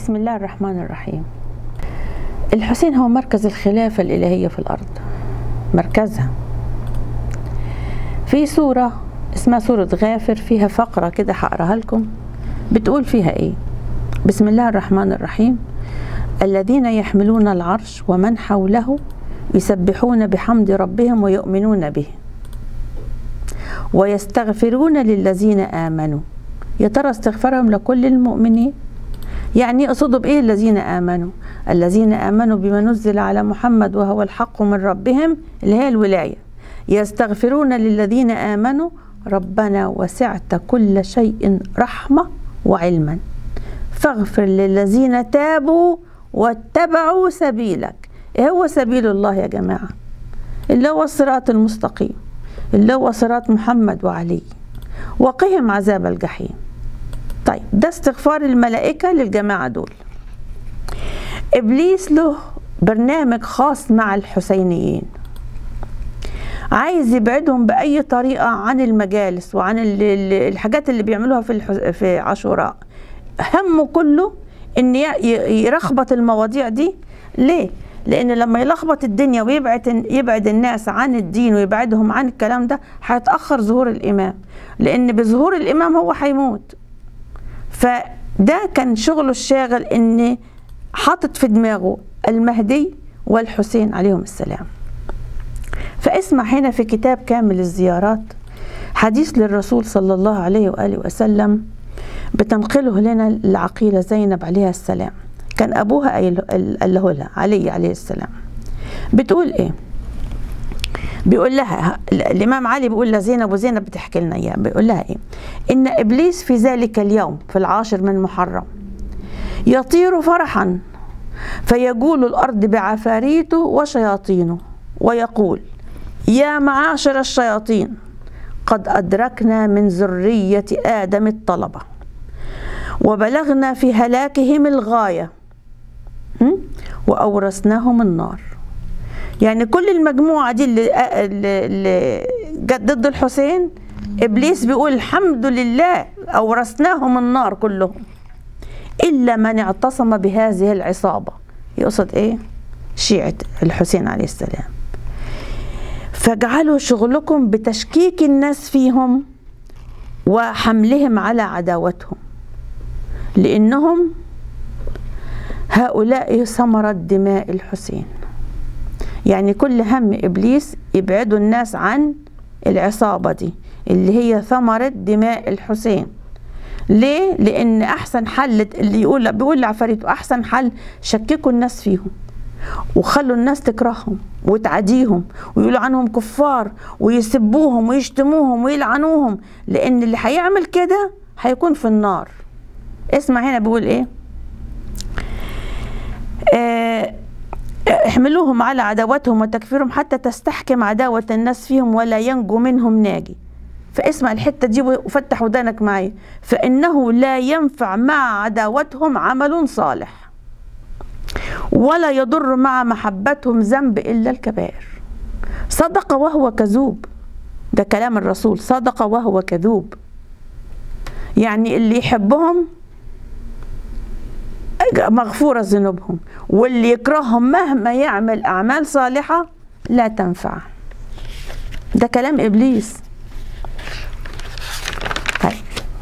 بسم الله الرحمن الرحيم الحسين هو مركز الخلافة الإلهية في الأرض مركزها في سورة اسمها سورة غافر فيها فقرة كده هقراها لكم بتقول فيها ايه بسم الله الرحمن الرحيم الذين يحملون العرش ومن حوله يسبحون بحمد ربهم ويؤمنون به ويستغفرون للذين آمنوا يا ترى استغفارهم لكل المؤمنين يعني يقصدوا بإيه الذين آمنوا الذين آمنوا بما نزل على محمد وهو الحق من ربهم اللي هي الولاية يستغفرون للذين آمنوا ربنا وسعت كل شيء رحمة وعلما فاغفر للذين تابوا واتبعوا سبيلك ايه هو سبيل الله يا جماعة اللي هو الصراط المستقيم اللي هو صراط محمد وعلي وقهم عذاب الجحيم طيب ده استغفار الملائكة للجماعة دول إبليس له برنامج خاص مع الحسينيين عايز يبعدهم بأي طريقة عن المجالس وعن الحاجات اللي بيعملوها في في عاشوراء همه كله ان يرخبط المواضيع دي ليه لان لما يلخبط الدنيا ويبعد يبعد الناس عن الدين ويبعدهم عن الكلام ده هيتاخر ظهور الامام لان بظهور الامام هو هيموت فده كان شغله الشاغل ان حاطط في دماغه المهدي والحسين عليهم السلام فاسمع هنا في كتاب كامل الزيارات حديث للرسول صلى الله عليه واله وسلم بتنقله لنا العقيله زينب عليها السلام كان ابوها قاله لها علي عليه السلام بتقول ايه بيقول لها الامام علي بيقول لزينب وزينب بتحكي لنا اياه بيقول لها ايه ان ابليس في ذلك اليوم في العاشر من محرم يطير فرحا فيجول الارض بعفاريته وشياطينه ويقول يا معاشر الشياطين قد ادركنا من ذريه ادم الطلبه وبلغنا في هلاكهم الغايه واورثناهم النار يعني كل المجموعه دي اللي, اللي جت ضد الحسين ابليس بيقول الحمد لله اورثناهم النار كلهم الا من اعتصم بهذه العصابه يقصد ايه شيعه الحسين عليه السلام فاجعلوا شغلكم بتشكيك الناس فيهم وحملهم على عداوتهم لانهم هؤلاء ثمرة دماء الحسين يعني كل هم ابليس يبعدوا الناس عن العصابة دي اللي هي ثمرة دماء الحسين ليه؟ لأن أحسن حل اللي يقول بيقول لعفاريته أحسن حل شككوا الناس فيهم وخلوا الناس تكرههم وتعاديهم ويقولوا عنهم كفار ويسبوهم ويشتموهم ويلعنوهم لأن اللي هيعمل كده هيكون في النار اسمع هنا بيقول ايه آه احملوهم على عداوتهم وتكفيرهم حتى تستحكم عداوة الناس فيهم ولا ينجو منهم ناجي فاسمع الحتة دي وفتح ودانك معي فإنه لا ينفع مع عداوتهم عمل صالح ولا يضر مع محبتهم ذنب إلا الكبائر صدق وهو كذوب ده كلام الرسول صدق وهو كذوب يعني اللي يحبهم مغفورة ذنوبهم واللي يكرههم مهما يعمل أعمال صالحة لا تنفع ده كلام إبليس طيب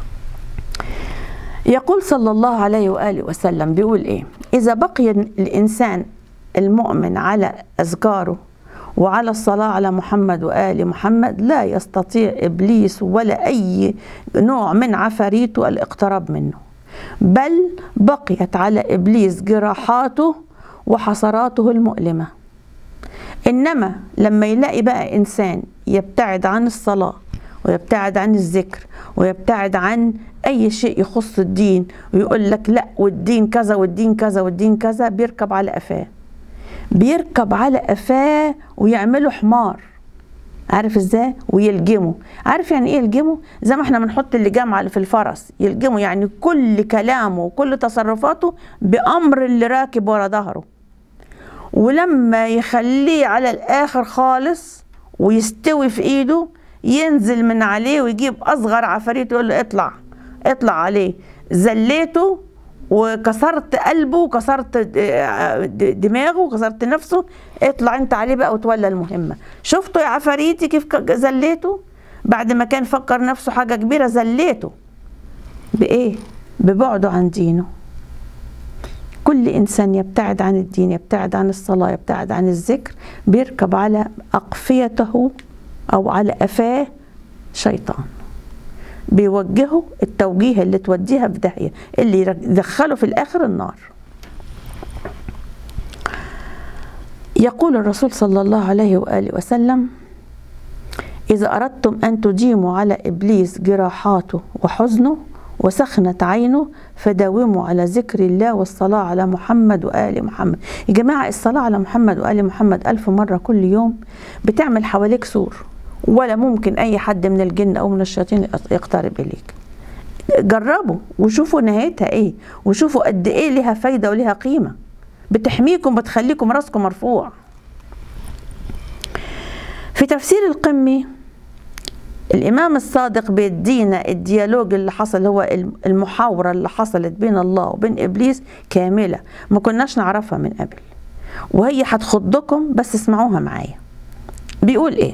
يقول صلى الله عليه وآله وسلم بيقول إيه إذا بقي الإنسان المؤمن على أذكاره وعلى الصلاة على محمد وآل محمد لا يستطيع إبليس ولا أي نوع من عفاريته الاقتراب منه بل بقيت على ابليس جراحاته وحسراته المؤلمه انما لما يلاقي بقى انسان يبتعد عن الصلاه ويبتعد عن الذكر ويبتعد عن اي شيء يخص الدين ويقول لك لا والدين كذا والدين كذا والدين كذا بيركب على قفاه بيركب على قفاه ويعمله حمار عارف ازاي ويلجمه عارف يعني ايه يلجمه زي ما احنا بنحط اللجام في الفرس يلجمه يعني كل كلامه وكل تصرفاته بامر اللي راكب ورا ظهره ولما يخليه على الاخر خالص ويستوي في ايده ينزل من عليه ويجيب اصغر عفاريت يقول له اطلع اطلع عليه زليته وكسرت قلبه وكسرت دماغه وكسرت نفسه اطلع انت عليه بقى وتولى المهمه شفتوا يا عفاريتي كيف زليته بعد ما كان فكر نفسه حاجه كبيره زليته بايه ببعده عن دينه كل انسان يبتعد عن الدين يبتعد عن الصلاه يبتعد عن الذكر بيركب على اقفيته او على قفاه شيطان بيوجهه التوجيه اللي توديها في داهيه اللي يدخله في الاخر النار يقول الرسول صلى الله عليه واله وسلم اذا اردتم ان تديموا على ابليس جراحاته وحزنه وسخنة عينه فداوموا على ذكر الله والصلاة على محمد وآل محمد يا جماعة الصلاة على محمد وآل محمد ألف مرة كل يوم بتعمل حواليك سور ولا ممكن أي حد من الجن أو من الشياطين يقترب إليك جربوا وشوفوا نهايتها إيه وشوفوا قد إيه لها فايدة ولها قيمة بتحميكم بتخليكم راسكم مرفوع في تفسير القمي الإمام الصادق بيدينا الديالوج اللي حصل هو المحاورة اللي حصلت بين الله وبين إبليس كاملة ما كناش نعرفها من قبل وهي هتخضكم بس اسمعوها معايا بيقول إيه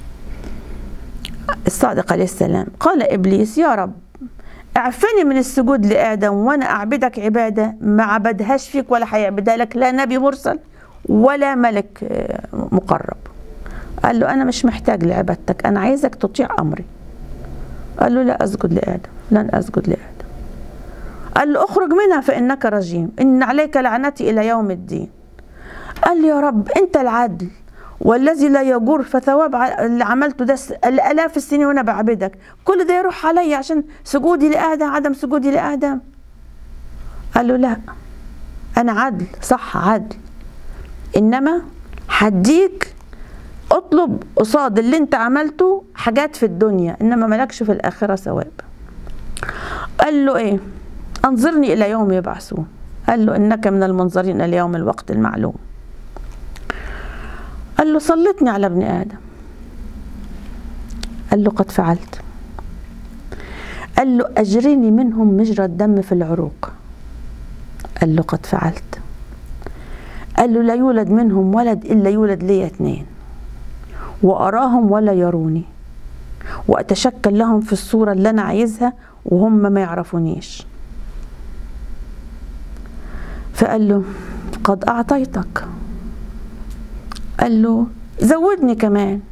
الصادق عليه السلام قال إبليس يا رب اعفني من السجود لآدم وأنا أعبدك عبادة ما عبدهاش فيك ولا هيعبدها لك لا نبي مرسل ولا ملك مقرب قال له أنا مش محتاج لعبادتك أنا عايزك تطيع أمري قال له لا أسجد لآدم لن أسجد لآدم قال له اخرج منها فإنك رجيم إن عليك لعنتي إلى يوم الدين قال له يا رب أنت العدل والذي لا يجور فثواب اللي عملته ده الالاف السنين وانا بعبدك كل ده يروح علي عشان سجودي لادم عدم سجودي لادم قال له لا انا عدل صح عدل انما هديك اطلب قصاد اللي انت عملته حاجات في الدنيا انما مالكش في الاخره ثواب قال له ايه انظرني الى يوم يبعثون قال له انك من المنظرين الى يوم الوقت المعلوم قال له صلتني على ابن ادم قال له قد فعلت قال له اجرني منهم مجرى الدم في العروق قال له قد فعلت قال له لا يولد منهم ولد الا يولد لي اثنين واراهم ولا يروني واتشكل لهم في الصوره اللي انا عايزها وهم ما يعرفونيش فقال له قد اعطيتك قال له زودني كمان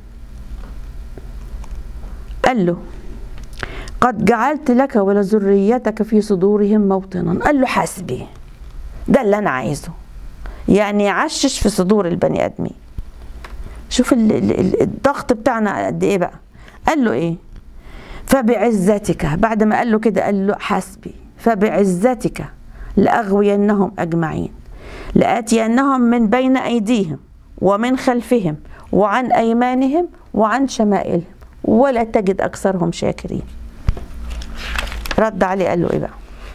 قال له قد جعلت لك ولذريتك في صدورهم موطنا قال له حسبي ده اللي انا عايزه يعني يعشش في صدور البني ادمين شوف الضغط بتاعنا قد ايه بقى قال له ايه فبعزتك بعد ما قال له كده قال له حسبي فبعزتك لاغوينهم اجمعين لاتينهم من بين ايديهم ومن خلفهم وعن ايمانهم وعن شمائلهم ولا تجد اكثرهم شاكرين رد عليه قال له ايه بقى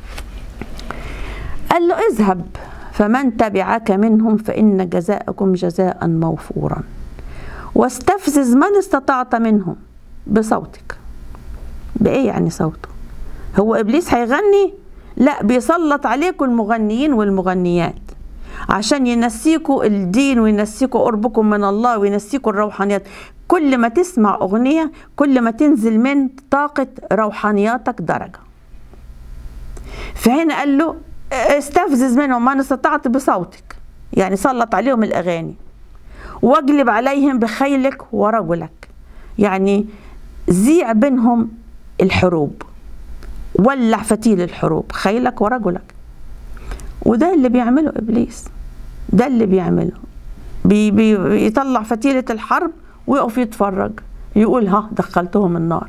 قال له اذهب فمن تبعك منهم فان جزاءكم جزاء موفورا واستفزز من استطعت منهم بصوتك بايه يعني صوته هو ابليس هيغني لا بيسلط عليكم المغنيين والمغنيات عشان ينسيكوا الدين وينسيكوا قربكم من الله وينسيكوا الروحانيات كل ما تسمع أغنية كل ما تنزل من طاقة روحانياتك درجة فهنا قال له استفزز منهم ما استطعت بصوتك يعني سلط عليهم الأغاني واجلب عليهم بخيلك ورجلك يعني زيع بينهم الحروب ولع فتيل الحروب خيلك ورجلك وده اللي بيعمله ابليس ده اللي بيعمله بي بيطلع فتيله الحرب ويقف يتفرج يقول ها دخلتهم النار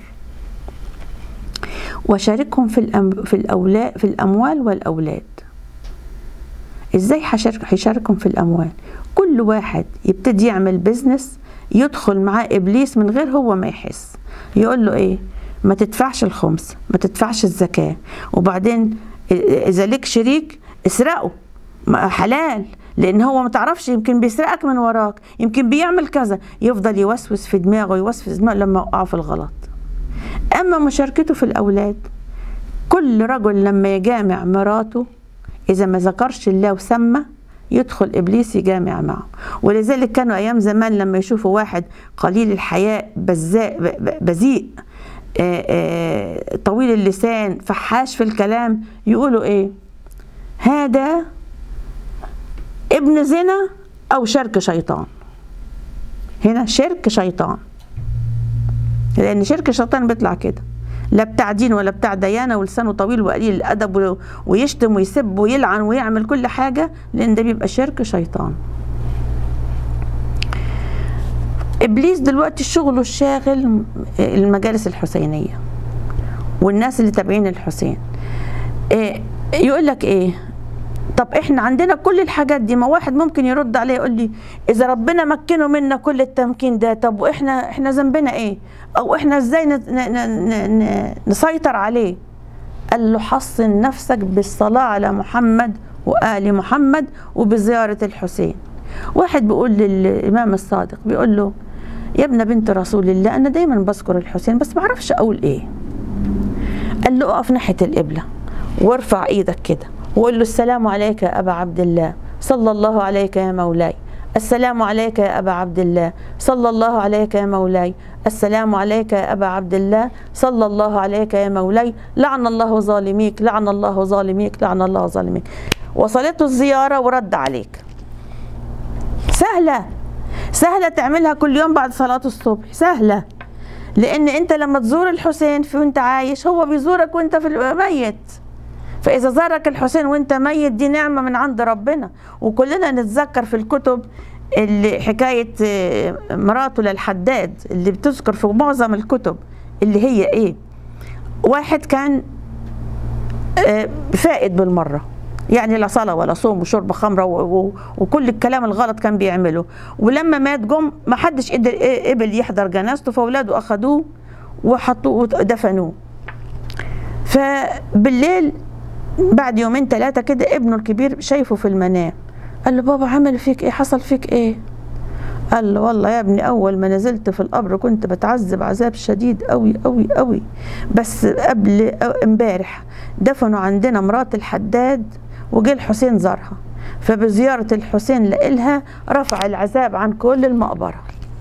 وشاركهم في الأم في الاولاد في الاموال والاولاد ازاي هيشاركهم في الاموال كل واحد يبتدي يعمل بيزنس يدخل معاه ابليس من غير هو ما يحس يقول له ايه ما تدفعش الخمس ما تدفعش الزكاه وبعدين اذا ليك شريك اسرقه حلال لان هو ما تعرفش يمكن بيسرقك من وراك يمكن بيعمل كذا يفضل يوسوس في دماغه يوسوس في دماغه لما يقع في الغلط اما مشاركته في الاولاد كل رجل لما يجامع مراته إذا ما ذكرش الله وسمى يدخل إبليس يجامع معه ولذلك كانوا أيام زمان لما يشوفوا واحد قليل الحياء بزاء ب- ب- بذيء آه، آه، طويل اللسان فحاش في الكلام يقولوا إيه هذا ابن زنا أو شرك شيطان هنا شرك شيطان لان شرك الشيطان بيطلع كده لا بتاع دين ولا بتاع ديانه ولسانه طويل وقليل الادب و- ويشتم ويسب ويلعن ويعمل كل حاجه لان ده بيبقى شرك شيطان ابليس دلوقتي شغله الشاغل المجالس الحسينيه والناس اللي تابعين الحسين إيه يقول لك ايه طب احنا عندنا كل الحاجات دي ما واحد ممكن يرد عليه يقول لي اذا ربنا مكنه منا كل التمكين ده طب واحنا احنا ذنبنا ايه او احنا ازاي ن- ن- ن- ن- نسيطر عليه قال له حصن نفسك بالصلاة على محمد وآل محمد وبزيارة الحسين واحد بيقول للإمام الصادق بيقول له يا ابن بنت رسول الله أنا دايما بذكر الحسين بس بعرفش أقول إيه قال له اقف ناحية القبلة وارفع ايدك كده وقول له السلام عليك يا أبا عبد الله صلى الله عليك يا مولاي السلام عليك يا أبا عبد الله صلى الله عليك يا مولاي السلام عليك يا أبا عبد الله صلى الله عليك يا مولاي لعن الله ظالميك لعن الله ظالميك لعن الله ظالميك وصلته الزيارة ورد عليك سهلة سهلة تعملها كل يوم بعد صلاة الصبح سهلة لأن أنت لما تزور الحسين في وأنت عايش هو بيزورك وأنت في الميت فإذا زارك الحسين وأنت ميت دي نعمة من عند ربنا وكلنا نتذكر في الكتب اللي حكاية آه، مراته للحداد اللي بتذكر في معظم الكتب اللي هي إيه واحد كان آه، فائد بالمرة يعني لا صلاة ولا صوم وشرب خمرة و- و- وكل الكلام الغلط كان بيعمله ولما مات جم ما حدش قدر قبل يحضر جنازته فاولاده اخدوه وحطوه ودفنوه فبالليل بعد يومين ثلاثة كده ابنه الكبير شايفه في المنام قال له بابا عمل فيك ايه حصل فيك ايه قال له والله يا ابني اول ما نزلت في القبر كنت بتعذب عذاب شديد قوي قوي قوي بس قبل أو- امبارح دفنوا عندنا مرات الحداد وجه الحسين زارها فبزيارة الحسين لإلها رفع العذاب عن كل المقبرة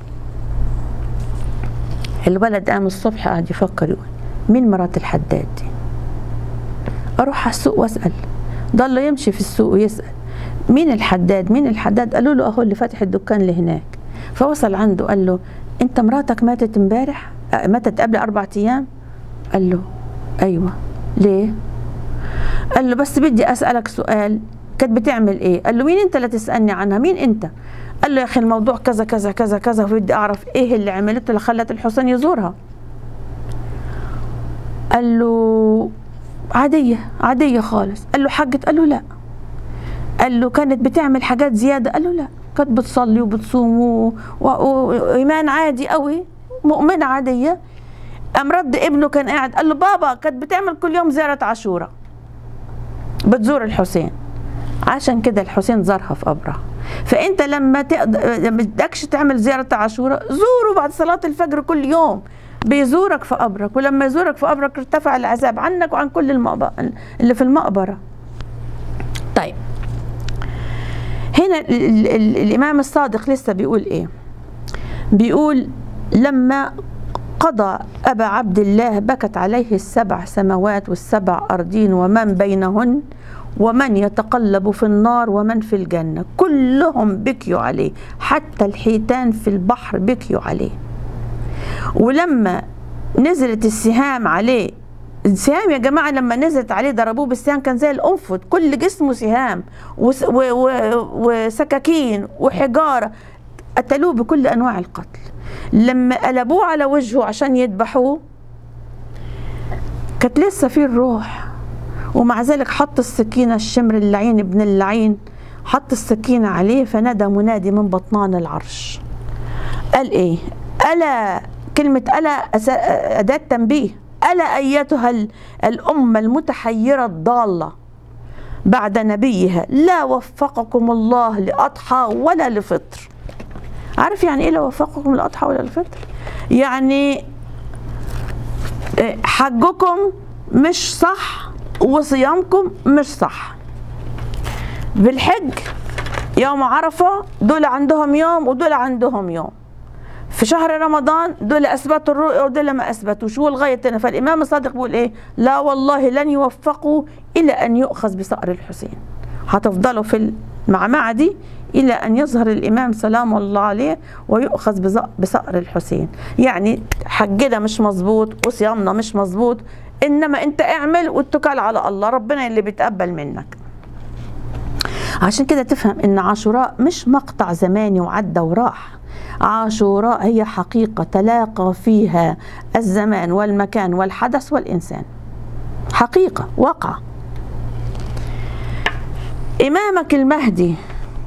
الولد قام الصبح قاعد يفكر يقول مين مرات الحداد دي اروح على السوق واسال ضل يمشي في السوق ويسال مين الحداد مين الحداد قالوا له اهو اللي فاتح الدكان اللي هناك فوصل عنده قال له انت مراتك ماتت امبارح آه، ماتت قبل اربع ايام قال له ايوه ليه قال له بس بدي اسالك سؤال كانت بتعمل ايه قال له مين انت اللي تسالني عنها مين انت قال له يا اخي الموضوع كذا كذا كذا كذا وبدي اعرف ايه اللي عملته اللي خلت الحسين يزورها قال له عادية عادية خالص قال له حجت قال له لا قال له كانت بتعمل حاجات زيادة قال له لا كانت بتصلي وبتصوم و- و- وإيمان عادي قوي مؤمنة عادية قام رد ابنه كان قاعد قال له بابا كانت بتعمل كل يوم زيارة عاشوراء بتزور الحسين عشان كده الحسين زارها في قبرها فانت لما تقدر ما بدكش تعمل زياره عاشوراء زوره بعد صلاه الفجر كل يوم بيزورك في قبرك ولما يزورك في قبرك ارتفع العذاب عنك وعن كل المقبرة اللي في المقبره طيب هنا ال ال ال الامام الصادق لسه بيقول ايه بيقول لما قضى أبا عبد الله بكت عليه السبع سماوات والسبع أرضين ومن بينهن ومن يتقلب في النار ومن في الجنة كلهم بكيوا عليه حتى الحيتان في البحر بكيوا عليه ولما نزلت السهام عليه السهام يا جماعة لما نزلت عليه ضربوه بالسهام كان زي الأنفذ كل جسمه سهام وس- و- و- وسكاكين وحجارة قتلوه بكل أنواع القتل لما قلبوه على وجهه عشان يذبحوه كانت لسه فيه الروح ومع ذلك حط السكينة الشمر اللعين ابن اللعين حط السكينة عليه فنادى منادي من بطنان العرش قال ايه ألا كلمة ألا أس- أداة تنبيه ألا أيتها ال- الأمة المتحيرة الضالة بعد نبيها لا وفقكم الله لأضحى ولا لفطر عارف يعني ايه لا وفقكم لأضحى ولا لفطر يعني إيه، حجكم مش صح وصيامكم مش صح بالحج يوم عرفة دول عندهم يوم ودول عندهم يوم في شهر رمضان دول اثبتوا الرؤيا ودول ما اثبتوش هو الغايه هنا فالامام الصادق بيقول ايه لا والله لن يوفقوا الى ان يؤخذ بصقر الحسين هتفضلوا في المعمعه دي الى ان يظهر الامام سلام الله عليه ويؤخذ بزق- بصقر الحسين يعني حجنا مش مظبوط وصيامنا مش مظبوط انما انت اعمل واتكل على الله ربنا اللي بيتقبل منك عشان كده تفهم ان عاشوراء مش مقطع زماني وعدى وراح عاشوراء هي حقيقة تلاقى فيها الزمان والمكان والحدث والإنسان حقيقة واقعة إمامك المهدي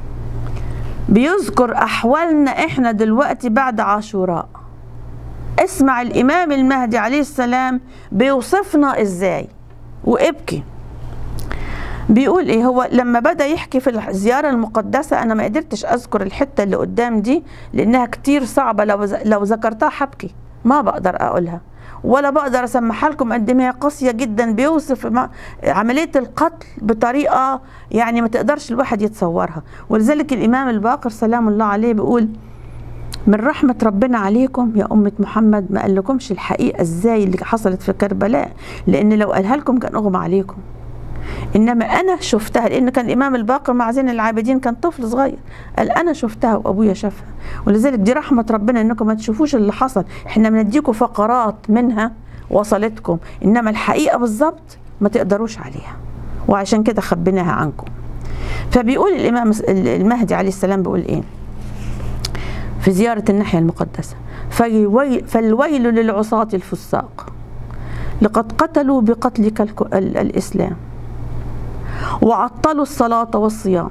بيذكر أحوالنا إحنا دلوقتي بعد عاشوراء اسمع الإمام المهدي عليه السلام بيوصفنا إزاي وابكي بيقول ايه هو لما بدا يحكي في الزياره المقدسه انا ما قدرتش اذكر الحته اللي قدام دي لانها كتير صعبه لو لو ذكرتها حبكي ما بقدر اقولها ولا بقدر اسمعها لكم قد ما هي قاسيه جدا بيوصف ما- عمليه القتل بطريقه يعني ما تقدرش الواحد يتصورها ولذلك الامام الباقر سلام الله عليه بيقول من رحمة ربنا عليكم يا أمة محمد ما قالكمش الحقيقة ازاي اللي حصلت في كربلاء لأن لو قالها لكم كان أغمى عليكم انما انا شفتها لان كان الامام الباقر مع زين العابدين كان طفل صغير قال انا شفتها وابويا شافها ولذلك دي رحمه ربنا انكم ما تشوفوش اللي حصل احنا بنديكم فقرات منها وصلتكم انما الحقيقه بالظبط ما تقدروش عليها وعشان كده خبيناها عنكم فبيقول الامام المهدي عليه السلام بيقول ايه في زياره الناحيه المقدسه فالويل, فالويل للعصاة الفساق لقد قتلوا بقتلك الك- ال- الاسلام وعطلوا الصلاة والصيام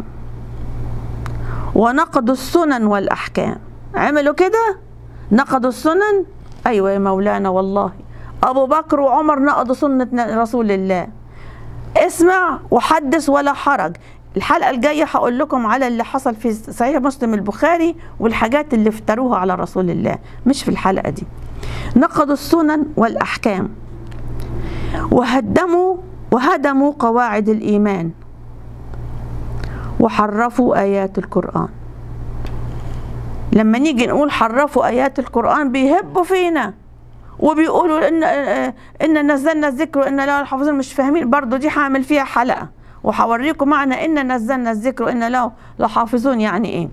ونقضوا السنن والأحكام عملوا كده نقضوا السنن أيوة يا مولانا والله أبو بكر وعمر نقضوا سنة رسول الله اسمع وحدث ولا حرج الحلقة الجاية هقول لكم على اللي حصل في صحيح مسلم البخاري والحاجات اللي افتروها على رسول الله مش في الحلقة دي نقضوا السنن والأحكام وهدموا وهدموا قواعد الإيمان وحرفوا آيات القرآن لما نيجي نقول حرفوا آيات القرآن بيهبوا فينا وبيقولوا إن إن نزلنا الذكر وإن له الحافظين مش فاهمين برضو دي هعمل فيها حلقة وهوريكم معنى إن نزلنا الذكر وإن له لحافظون يعني إيه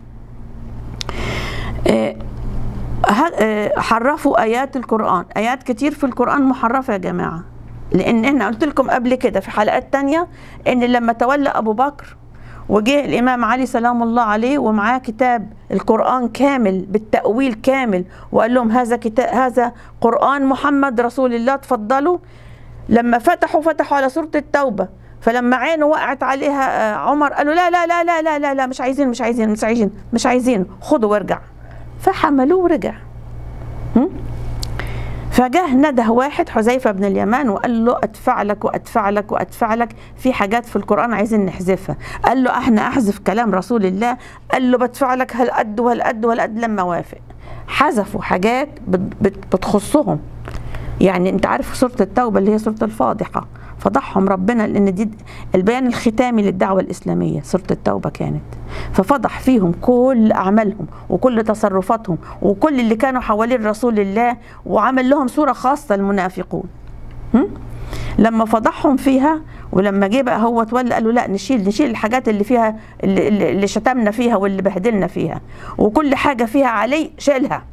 آه، ه- آه، حرفوا آيات القرآن آيات كتير في القرآن محرفة يا جماعة لأن إحنا قلت لكم قبل كده في حلقات تانية إن لما تولى أبو بكر وجه الإمام علي سلام الله عليه ومعاه كتاب القرآن كامل بالتأويل كامل وقال لهم هذا كتاب هذا قرآن محمد رسول الله تفضلوا لما فتحوا فتحوا على سورة التوبة فلما عينه وقعت عليها آه، عمر قالوا لا لا لا لا لا لا, لا مش عايزين مش عايزين مش عايزين مش عايزين خدوا وارجع فحملوه ورجع هم؟ فجاه نده واحد حذيفه بن اليمان وقال له ادفع لك وادفع لك وادفع لك في حاجات في القران عايزين نحذفها قال له احنا احذف كلام رسول الله قال له بدفع لك هالقد وهالقد وهالقد لما وافق حذفوا حاجات بت- بت- بتخصهم يعني انت عارف سوره التوبه اللي هي سوره الفاضحه فضحهم ربنا لان دي البيان الختامي للدعوه الاسلاميه سوره التوبه كانت ففضح فيهم كل اعمالهم وكل تصرفاتهم وكل اللي كانوا حوالين رسول الله وعمل لهم صوره خاصه المنافقون هم؟ لما فضحهم فيها ولما جه بقى هو تولى قالوا لا نشيل نشيل الحاجات اللي فيها اللي, اللي اللي شتمنا فيها واللي بهدلنا فيها وكل حاجه فيها علي شيلها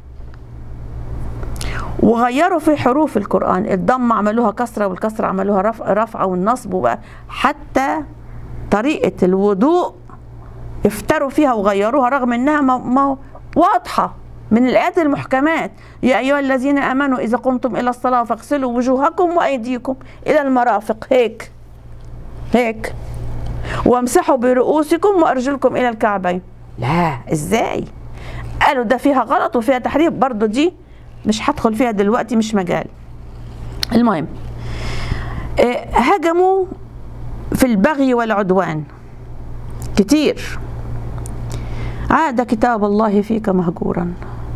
وغيروا في حروف القرآن الضم عملوها كسرة والكسرة عملوها رفع رفعة والنصب وبقى حتى طريقة الوضوء افتروا فيها وغيروها رغم انها ما ما واضحة من الآيات المحكمات يا أيها الذين آمنوا إذا قمتم إلى الصلاة فاغسلوا وجوهكم وأيديكم إلى المرافق هيك هيك وامسحوا برؤوسكم وأرجلكم إلى الكعبين لا إزاي قالوا ده فيها غلط وفيها تحريف برضو دي مش هدخل فيها دلوقتي مش مجال المهم آه، هجموا في البغي والعدوان كتير عاد كتاب الله فيك مهجورا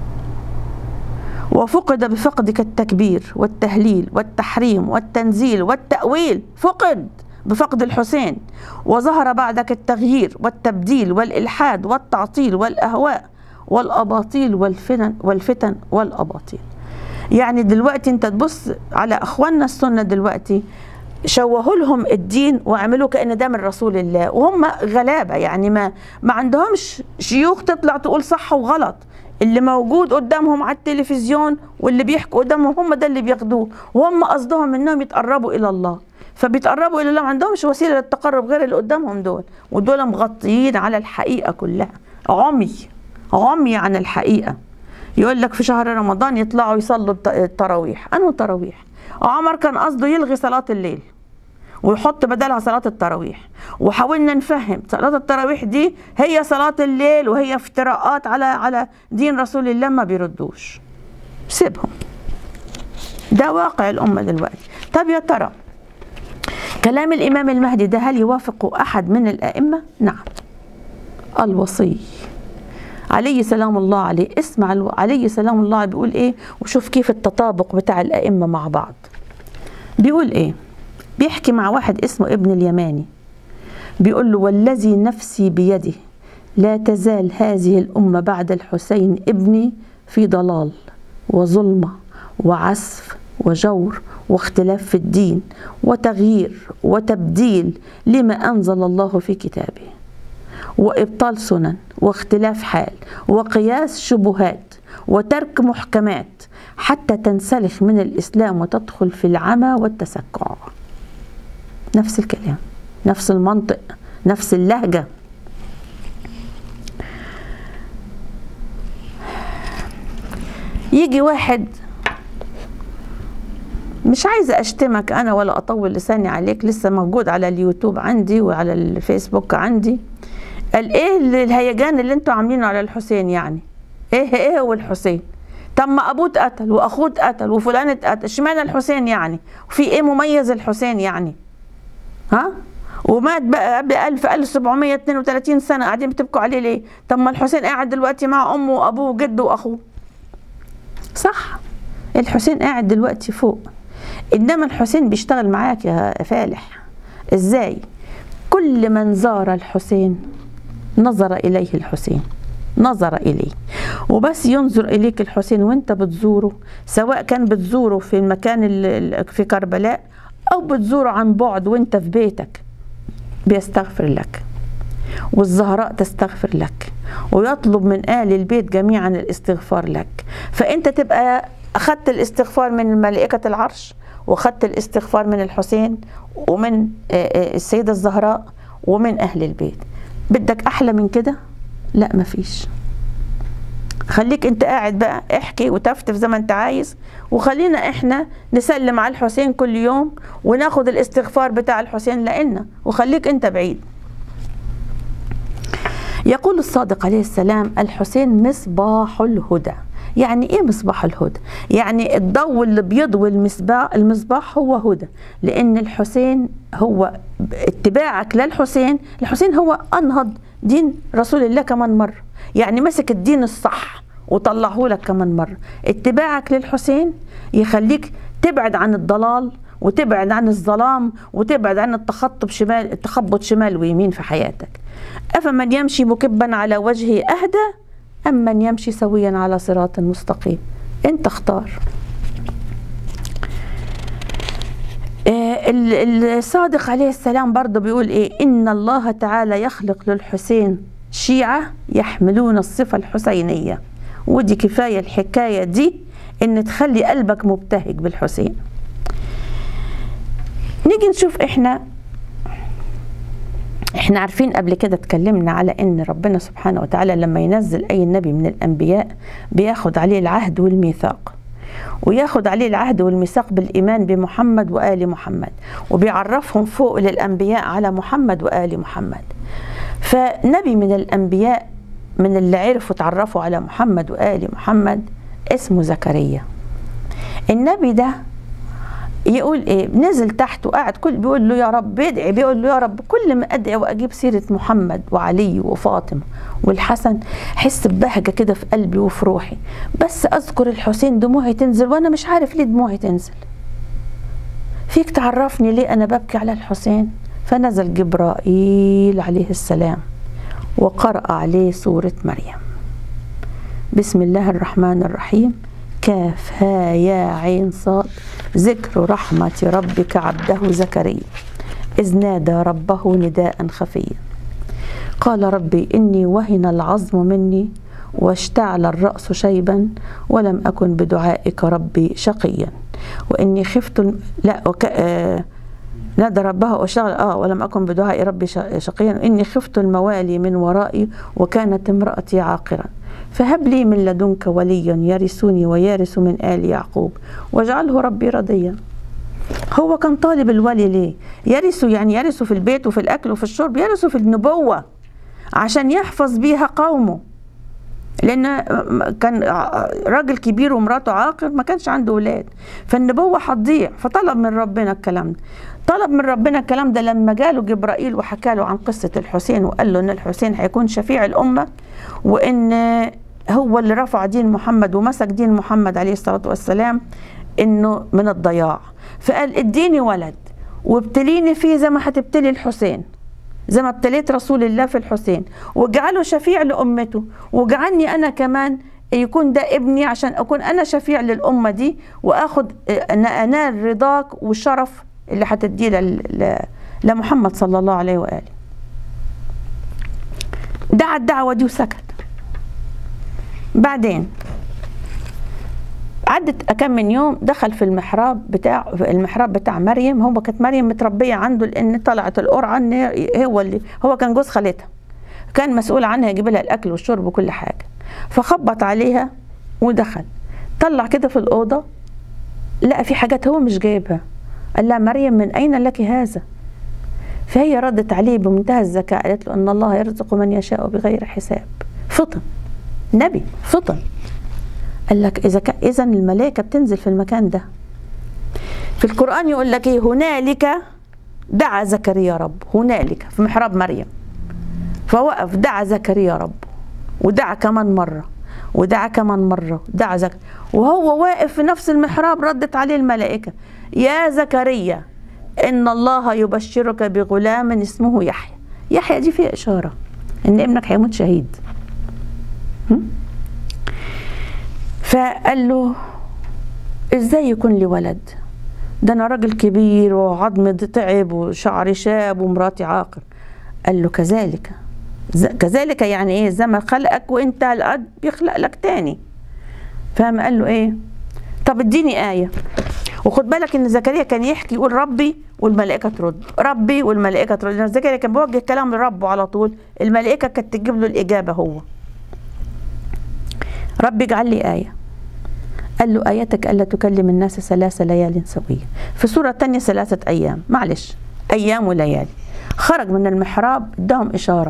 وفقد بفقدك التكبير والتهليل والتحريم والتنزيل والتأويل فقد بفقد الحسين وظهر بعدك التغيير والتبديل والإلحاد والتعطيل والأهواء والأباطيل والفتن والفتن والأباطيل يعني دلوقتي انت تبص على اخواننا السنه دلوقتي شوهوا لهم الدين وعملوا كان ده من رسول الله وهم غلابه يعني ما ما عندهمش شيوخ تطلع تقول صح وغلط اللي موجود قدامهم على التلفزيون واللي بيحكوا قدامهم هم ده اللي بياخدوه وهم قصدهم انهم يتقربوا الى الله فبيتقربوا الى الله ما عندهمش وسيله للتقرب غير اللي قدامهم دول ودول مغطيين على الحقيقه كلها عمي عمي عن الحقيقه يقول لك في شهر رمضان يطلعوا يصلوا الت- التراويح انه تراويح عمر كان قصده يلغي صلاه الليل ويحط بدلها صلاة التراويح وحاولنا نفهم صلاة التراويح دي هي صلاة الليل وهي افتراءات على على دين رسول الله ما بيردوش سيبهم ده واقع الأمة دلوقتي طب يا ترى كلام الإمام المهدي ده هل يوافق أحد من الأئمة؟ نعم الوصي عليه سلام الله عليه اسمع الو- عليه سلام الله عليه بيقول ايه وشوف كيف التطابق بتاع الأئمة مع بعض بيقول ايه بيحكي مع واحد اسمه ابن اليماني بيقول له والذي نفسي بيده لا تزال هذه الأمة بعد الحسين ابني في ضلال وظلمة وعسف وجور واختلاف في الدين وتغيير وتبديل لما أنزل الله في كتابه وإبطال سنن واختلاف حال وقياس شبهات وترك محكمات حتى تنسلخ من الإسلام وتدخل في العمى والتسكع نفس الكلام نفس المنطق نفس اللهجة يجي واحد مش عايزة أشتمك أنا ولا أطول لساني عليك لسه موجود على اليوتيوب عندي وعلى الفيسبوك عندي قال إيه ال- الهيجان اللي أنتوا عاملينه على الحسين يعني إيه إيه هو الحسين طب ما أبوه اتقتل وأخوه اتقتل وفلان اتقتل اشمعنى الحسين يعني وفي إيه مميز الحسين يعني ها ومات بقى قبل 1000 1732 سنة قاعدين بتبكوا عليه ليه طب ما الحسين قاعد دلوقتي مع أمه وأبوه وجده وأخوه صح الحسين قاعد دلوقتي فوق انما الحسين بيشتغل معاك يا فالح ازاي كل من زار الحسين نظر اليه الحسين نظر اليه وبس ينظر اليك الحسين وانت بتزوره سواء كان بتزوره في المكان ال- ال- في كربلاء او بتزوره عن بعد وانت في بيتك بيستغفر لك والزهراء تستغفر لك ويطلب من آل البيت جميعا الاستغفار لك فأنت تبقى أخذت الاستغفار من ملائكة العرش وأخذت الاستغفار من الحسين ومن آه، آه، السيدة الزهراء ومن أهل البيت بدك أحلى من كده؟ لا مفيش خليك انت قاعد بقى احكي وتفتف زي ما انت عايز وخلينا احنا نسلم على الحسين كل يوم وناخد الاستغفار بتاع الحسين لنا وخليك انت بعيد يقول الصادق عليه السلام الحسين مصباح الهدى يعني ايه مصباح الهدى يعني الضوء اللي بيضوي المصباح المصباح هو هدى لان الحسين هو اتباعك للحسين الحسين هو انهض دين رسول الله كمان مره يعني مسك الدين الصح وطلعه لك كمان مره اتباعك للحسين يخليك تبعد عن الضلال وتبعد عن الظلام وتبعد عن التخطب شمال التخبط شمال ويمين في حياتك أفمن يمشي مكبا على وجهه أهدى أم من يمشي سويا على صراط مستقيم أنت اختار آه، ال- الصادق عليه السلام برضه بيقول إيه إن الله تعالى يخلق للحسين شيعة يحملون الصفة الحسينية ودي كفاية الحكاية دي إن تخلي قلبك مبتهج بالحسين نيجي نشوف إحنا احنا عارفين قبل كده اتكلمنا على ان ربنا سبحانه وتعالى لما ينزل اي نبي من الانبياء بياخد عليه العهد والميثاق وياخد عليه العهد والميثاق بالايمان بمحمد وال محمد وبيعرفهم فوق للانبياء على محمد وال محمد فنبي من الانبياء من اللي عرفوا تعرفوا على محمد وال محمد اسمه زكريا النبي ده يقول ايه نزل تحت وقعد كل بيقول له يا رب بيدعي بيقول له يا رب كل ما ادعي واجيب سيره محمد وعلي وفاطمه والحسن احس ببهجه كده في قلبي وفي روحي بس اذكر الحسين دموعي تنزل وانا مش عارف ليه دموعي تنزل فيك تعرفني ليه انا ببكي على الحسين فنزل جبرائيل عليه السلام وقرأ عليه سورة مريم بسم الله الرحمن الرحيم كاف ها يا عين صاد ذكر رحمة ربك عبده زكريا إذ نادى ربه نداء خفيا قال ربي إني وهن العظم مني واشتعل الرأس شيبا ولم أكن بدعائك ربي شقيا وإني خفت الم- لا وك... آه... نادى ربه واشتغل اه ولم اكن بدعاء ربي ش- شقيا اني خفت الموالي من ورائي وكانت امراتي عاقرا فهب لي من لدنك وليا يرثني ويرث من ال يعقوب واجعله ربي رضيا هو كان طالب الولي ليه يرثه يعني يرثه في البيت وفي الاكل وفي الشرب يرثه في النبوه عشان يحفظ بيها قومه لان كان راجل كبير ومراته عاقر ما كانش عنده اولاد فالنبوه هتضيع فطلب من ربنا الكلام ده طلب من ربنا الكلام ده لما جاله جبرائيل وحكى له عن قصه الحسين وقال له ان الحسين هيكون شفيع الامه وان هو اللي رفع دين محمد ومسك دين محمد عليه الصلاه والسلام انه من الضياع فقال اديني ولد وابتليني فيه زي ما هتبتلي الحسين زي ما ابتليت رسول الله في الحسين واجعله شفيع لأمته واجعلني أنا كمان يكون ده ابني عشان أكون أنا شفيع للأمة دي وآخد أن أنال رضاك والشرف اللي هتديه لل- ل- لمحمد صلى الله عليه وآله دعا الدعوة دي وسكت بعدين عدت كم من يوم دخل في المحراب بتاع في المحراب بتاع مريم هو كانت مريم متربيه عنده لان طلعت القرعه ان هو اللي هو كان جوز خالتها كان مسؤول عنها يجيب لها الاكل والشرب وكل حاجه فخبط عليها ودخل طلع كده في الاوضه لقى في حاجات هو مش جايبها قال لها مريم من اين لك هذا فهي ردت عليه بمنتهى الذكاء قالت له ان الله يرزق من يشاء بغير حساب فطن نبي فطن قال لك اذا كان اذا الملائكه بتنزل في المكان ده في القران يقول لك ايه هنالك دعا زكريا رب هنالك في محراب مريم فوقف دعا زكريا رب ودعا كمان مره ودعا كمان مره دعا زك وهو واقف في نفس المحراب ردت عليه الملائكه يا زكريا ان الله يبشرك بغلام اسمه يحيى يحيى دي فيها اشاره ان ابنك هيموت شهيد هم؟ فقال له ازاي يكون لي ولد ده انا راجل كبير وعظمي تعب وشعري شاب ومراتي عاقر قال له كذلك ز- كذلك يعني ايه زي ما خلقك وانت القد بيخلق لك تاني فقام قال له ايه طب اديني آية وخد بالك ان زكريا كان يحكي يقول ربي والملائكة ترد ربي والملائكة ترد لأن زكريا كان بيوجه كلام لربه على طول الملائكة كانت تجيب له الإجابة هو رب اجعل لي آية قال له آيتك ألا تكلم الناس ثلاث ليال سوية في سورة تانية ثلاثة أيام معلش أيام وليالي خرج من المحراب اداهم إشارة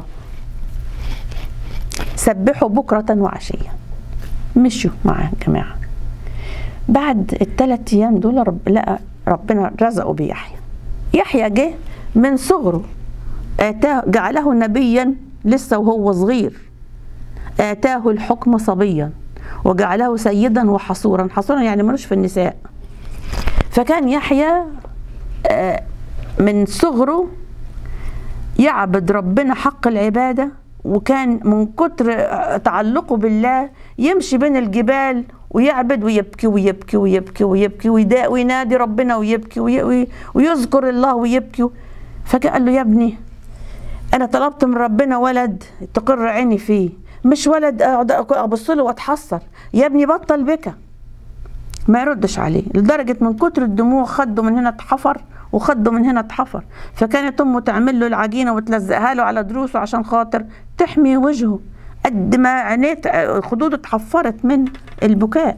سبحوا بكرة وعشية مشوا معاه جماعة بعد الثلاث أيام دول رب لقى ربنا رزقه بيحيى يحيى جه من صغره آتاه جعله نبيا لسه وهو صغير آتاه الحكم صبيا وجعله سيدا وحصورا حصورا يعني ملوش في النساء فكان يحيى آه، من صغره يعبد ربنا حق العبادة وكان من كتر تعلقه بالله يمشي بين الجبال ويعبد ويبكي ويبكي ويبكي ويبكي ويدا- وينادي ربنا ويبكي وي- وي- ويذكر الله ويبكي فجاء قال له يا ابني انا طلبت من ربنا ولد تقر عيني فيه مش ولد اقعد ابص له واتحسر يا ابني بطل بكى ما يردش عليه لدرجة من كتر الدموع خده من هنا اتحفر وخده من هنا اتحفر فكانت امه تعمل له العجينه وتلزقها له على دروسه عشان خاطر تحمي وجهه قد ما عينيه خدوده اتحفرت من البكاء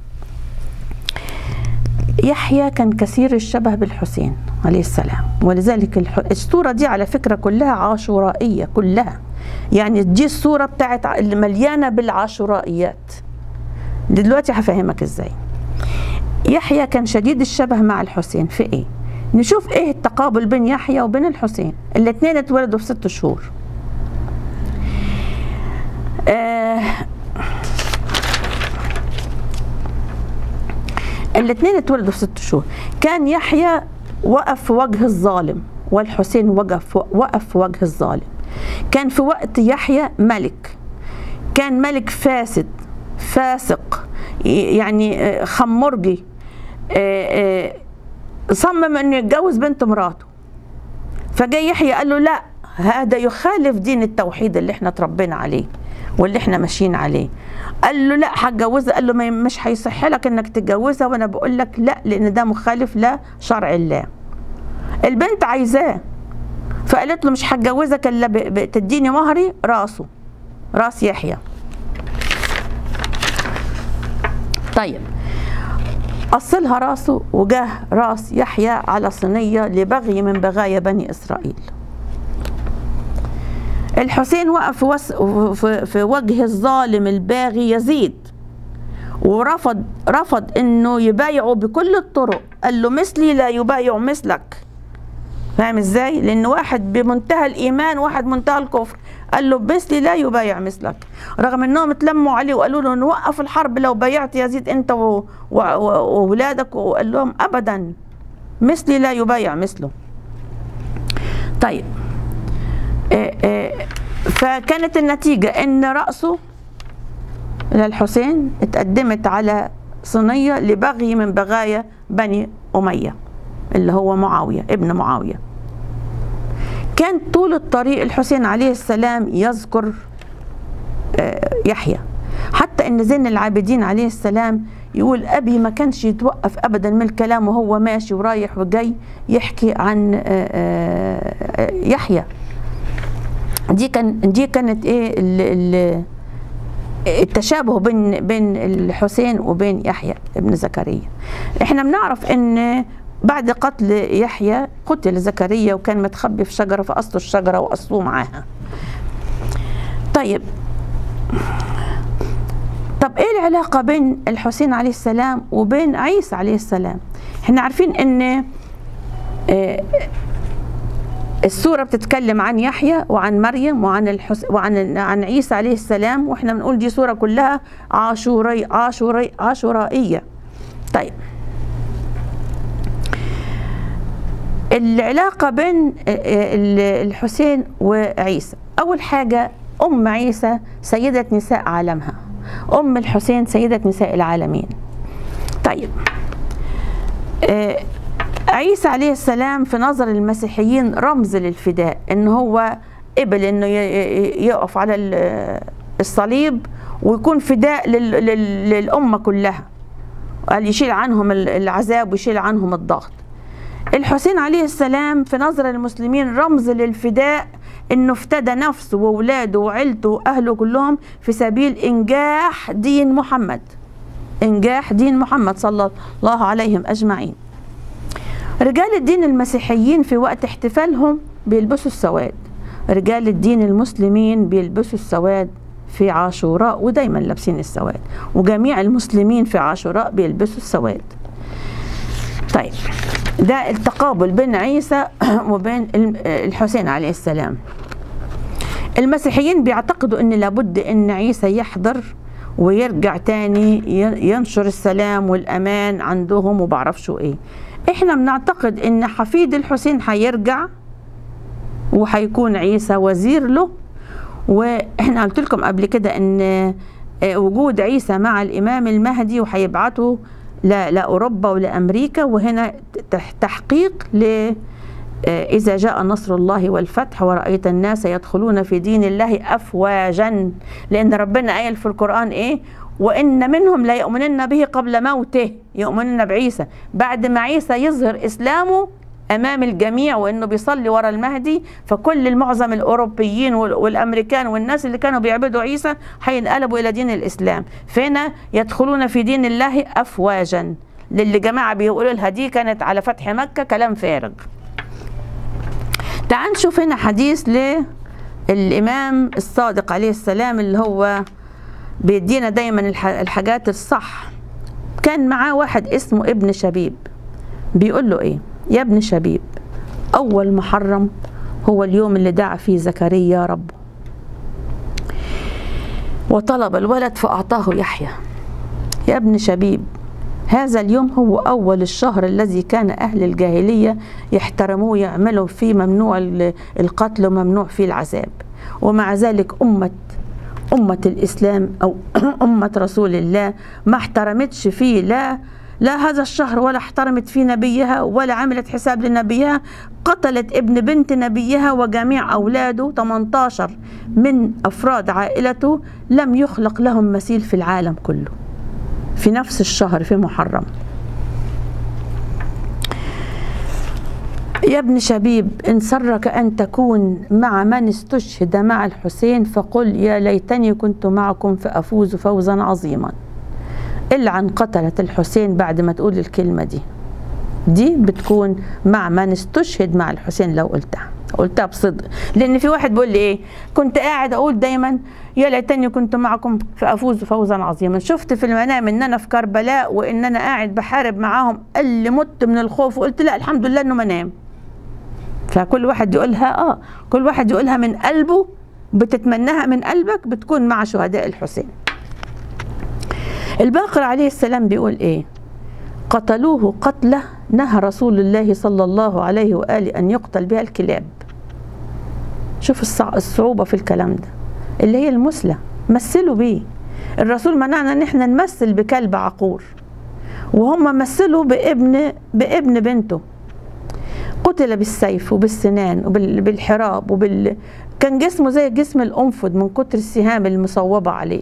يحيى كان كثير الشبه بالحسين عليه السلام ولذلك الح- الصورة دي على فكرة كلها عاشورائية كلها يعني دي الصورة بتاعت ع- اللي مليانة بالعاشورائيات دلوقتي هفهمك ازاي يحيى كان شديد الشبه مع الحسين في ايه نشوف ايه التقابل بين يحيى وبين الحسين الاثنين اتولدوا في ست شهور آه الاثنين اتولدوا في ست شهور كان يحيى وقف في وجه الظالم والحسين وقف وقف في وجه الظالم كان في وقت يحيى ملك كان ملك فاسد فاسق يعني آه، خمرجي آه، آه، صمم انه يتجوز بنت مراته فجاي يحيى قال له لا هذا يخالف دين التوحيد اللي احنا اتربينا عليه واللي احنا ماشيين عليه قال له لا هتجوزها قال له ما مش هيصح لك انك تتجوزها وانا بقول لك لا لان ده مخالف لشرع الله البنت عايزاه فقالت له مش هتجوزك الا ب- ب- تديني مهري راسه راس يحيى طيب أصلها راسه وجاه راس يحيى على صينية لبغي من بغايا بني إسرائيل الحسين وقف في, وس... في... في وجه الظالم الباغي يزيد ورفض رفض انه يبايعه بكل الطرق قال له مثلي لا يبايع مثلك فاهم ازاي لان واحد بمنتهى الايمان واحد منتهى الكفر قال له مثلي لا يبايع مثلك رغم انهم اتلموا عليه وقالوا له نوقف الحرب لو بايعت يزيد انت و- و- و- واولادك وقال لهم ابدا مثلي لا يبايع مثله طيب آه، آه، فكانت النتيجة ان رأسه للحسين اتقدمت على صينية لبغي من بغايا بني أمية اللي هو معاوية ابن معاوية كان طول الطريق الحسين عليه السلام يذكر آه، يحيى حتى ان زين العابدين عليه السلام يقول ابي ما كانش يتوقف ابدا من الكلام وهو ماشي ورايح وجاي يحكي عن آه، آه، آه، يحيى دي كان دي كانت ايه ال- ال- التشابه بين بين الحسين وبين يحيى ابن زكريا احنا بنعرف ان بعد قتل يحيى قتل زكريا وكان متخبي في شجره فقصوا الشجره وقصوه معاها طيب طب ايه العلاقه بين الحسين عليه السلام وبين عيسى عليه السلام احنا عارفين ان آه، السورة بتتكلم عن يحيى وعن مريم وعن الحس... وعن عن عيسى عليه السلام واحنا بنقول دي سورة كلها عاشوري عاشوري عاشورائية. طيب العلاقة بين ال- الحسين وعيسى أول حاجة أم عيسى سيدة نساء عالمها أم الحسين سيدة نساء العالمين طيب آه، عيسى عليه السلام في نظر المسيحيين رمز للفداء ان هو قبل انه ي- ي- يقف على ال- الصليب ويكون فداء لل- لل- للامه كلها قال يشيل عنهم ال- العذاب ويشيل عنهم الضغط الحسين عليه السلام في نظر المسلمين رمز للفداء انه افتدى نفسه واولاده وعيلته واهله كلهم في سبيل انجاح دين محمد انجاح دين محمد صلى الله عليهم اجمعين رجال الدين المسيحيين في وقت احتفالهم بيلبسوا السواد رجال الدين المسلمين بيلبسوا السواد في عاشوراء ودايما لابسين السواد وجميع المسلمين في عاشوراء بيلبسوا السواد طيب ده التقابل بين عيسى وبين الم- الحسين عليه السلام المسيحيين بيعتقدوا ان لابد ان عيسى يحضر ويرجع تاني ي- ينشر السلام والامان عندهم وبعرفشوا ايه احنا بنعتقد ان حفيد الحسين هيرجع وهيكون عيسى وزير له واحنا قلت لكم قبل كده ان آه، وجود عيسى مع الامام المهدي وهيبعته لا لاوروبا ولامريكا وهنا تح- تحقيق ل آه، إذا جاء نصر الله والفتح ورأيت الناس يدخلون في دين الله أفواجا لأن ربنا قال في القرآن إيه وإن منهم لا يؤمنن به قبل موته يؤمنن بعيسى بعد ما عيسى يظهر إسلامه أمام الجميع وإنه بيصلي ورا المهدي فكل المعظم الأوروبيين وال- والأمريكان والناس اللي كانوا بيعبدوا عيسى هينقلبوا إلى دين الإسلام فهنا يدخلون في دين الله أفواجا للي جماعة بيقولوا لها دي كانت على فتح مكة كلام فارغ تعال نشوف هنا حديث للإمام الصادق عليه السلام اللي هو بيدينا دايما الح- الحاجات الصح كان معاه واحد اسمه ابن شبيب بيقول له ايه يا ابن شبيب أول محرم هو اليوم اللي دعا فيه زكريا ربه وطلب الولد فأعطاه يحيى يا ابن شبيب هذا اليوم هو أول الشهر الذي كان أهل الجاهلية يحترموه يعملوا فيه ممنوع ال- القتل وممنوع فيه العذاب ومع ذلك أمة أمة الإسلام أو أمة رسول الله ما احترمتش فيه لا لا هذا الشهر ولا احترمت فيه نبيها ولا عملت حساب لنبيها قتلت ابن بنت نبيها وجميع أولاده 18 من أفراد عائلته لم يخلق لهم مثيل في العالم كله في نفس الشهر في محرم يا ابن شبيب إن سرك أن تكون مع من استشهد مع الحسين فقل يا ليتني كنت معكم فأفوز فوزا عظيما العن قتلة الحسين بعد ما تقول الكلمة دي دي بتكون مع من استشهد مع الحسين لو قلتها قلتها بصدق لان في واحد بيقول لي ايه كنت قاعد اقول دايما يا ليتني كنت معكم فافوز فوزا عظيما شفت في المنام ان انا في كربلاء وان انا قاعد بحارب معاهم قال لي مت من الخوف وقلت لا الحمد لله انه منام فكل واحد يقولها اه كل واحد يقولها من قلبه بتتمناها من قلبك بتكون مع شهداء الحسين الباقر عليه السلام بيقول ايه قتلوه قتله نهى رسول الله صلى الله عليه وآله أن يقتل بها الكلاب شوف الصع- الصعوبة في الكلام ده اللي هي المثلى مثلوا بيه الرسول منعنا ان احنا نمثل بكلب عقور وهم مثلوا بابن بابن بنته قتل بالسيف وبالسنان وبالحراب وبال كان جسمه زي جسم الأنفذ من كتر السهام المصوبة عليه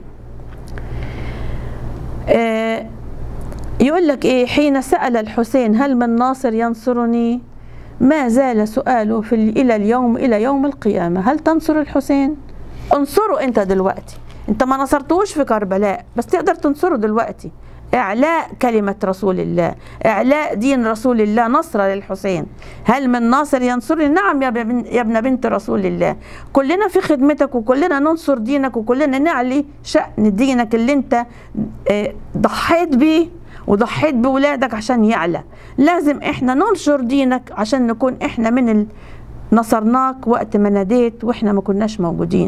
آه يقول لك ايه حين سأل الحسين هل من ناصر ينصرني ما زال سؤاله في ال- الى اليوم الى يوم القيامة هل تنصر الحسين انصره انت دلوقتي انت ما نصرتوش في كربلاء بس تقدر تنصره دلوقتي اعلاء كلمة رسول الله اعلاء دين رسول الله نصر للحسين هل من ناصر ينصرني نعم يا ابن, يا ابن بنت رسول الله كلنا في خدمتك وكلنا ننصر دينك وكلنا نعلي شأن دينك اللي انت اه، ضحيت بيه وضحيت بولادك عشان يعلى لازم احنا ننشر دينك عشان نكون احنا من ال... نصرناك وقت ما ناديت واحنا ما كناش موجودين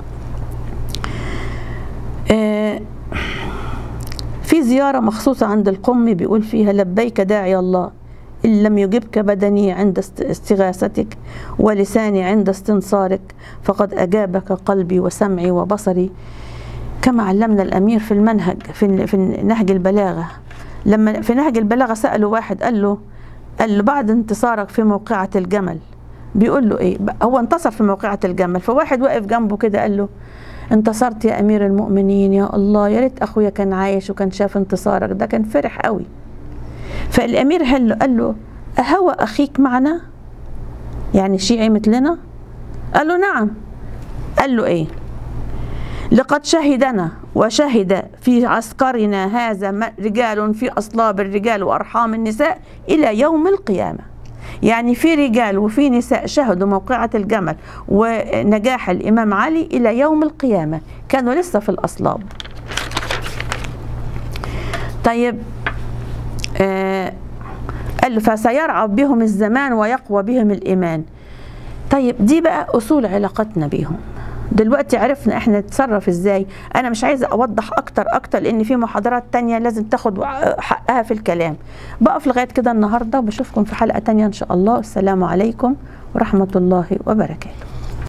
آه، في زيارة مخصوصة عند القم بيقول فيها لبيك داعي الله إن لم يجبك بدني عند است- استغاثتك ولساني عند استنصارك فقد أجابك قلبي وسمعي وبصري كما علمنا الأمير في المنهج في في نهج البلاغة لما في نهج البلاغة سألوا واحد قال له قال له بعد انتصارك في موقعة الجمل بيقول له ايه هو انتصر في موقعة الجمل فواحد واقف جنبه كده قال له انتصرت يا امير المؤمنين يا الله يا ريت اخويا كان عايش وكان شاف انتصارك ده كان فرح قوي فالامير قال له قال له اهوى اخيك معنا يعني شيعي مثلنا قال له نعم قال له ايه لقد شهدنا وشهد في عسكرنا هذا م- رجال في أصلاب الرجال وأرحام النساء إلى يوم القيامة يعني في رجال وفي نساء شهدوا موقعة الجمل ونجاح الإمام علي إلى يوم القيامة كانوا لسه في الأصلاب طيب آه قال له فسيرعى بهم الزمان ويقوى بهم الإيمان طيب دي بقى أصول علاقتنا بيهم دلوقتي عرفنا احنا نتصرف ازاي انا مش عايزه اوضح اكتر اكتر لان في محاضرات تانية لازم تاخد حقها في الكلام بقف لغايه كده النهارده وبشوفكم في حلقه تانية ان شاء الله السلام عليكم ورحمه الله وبركاته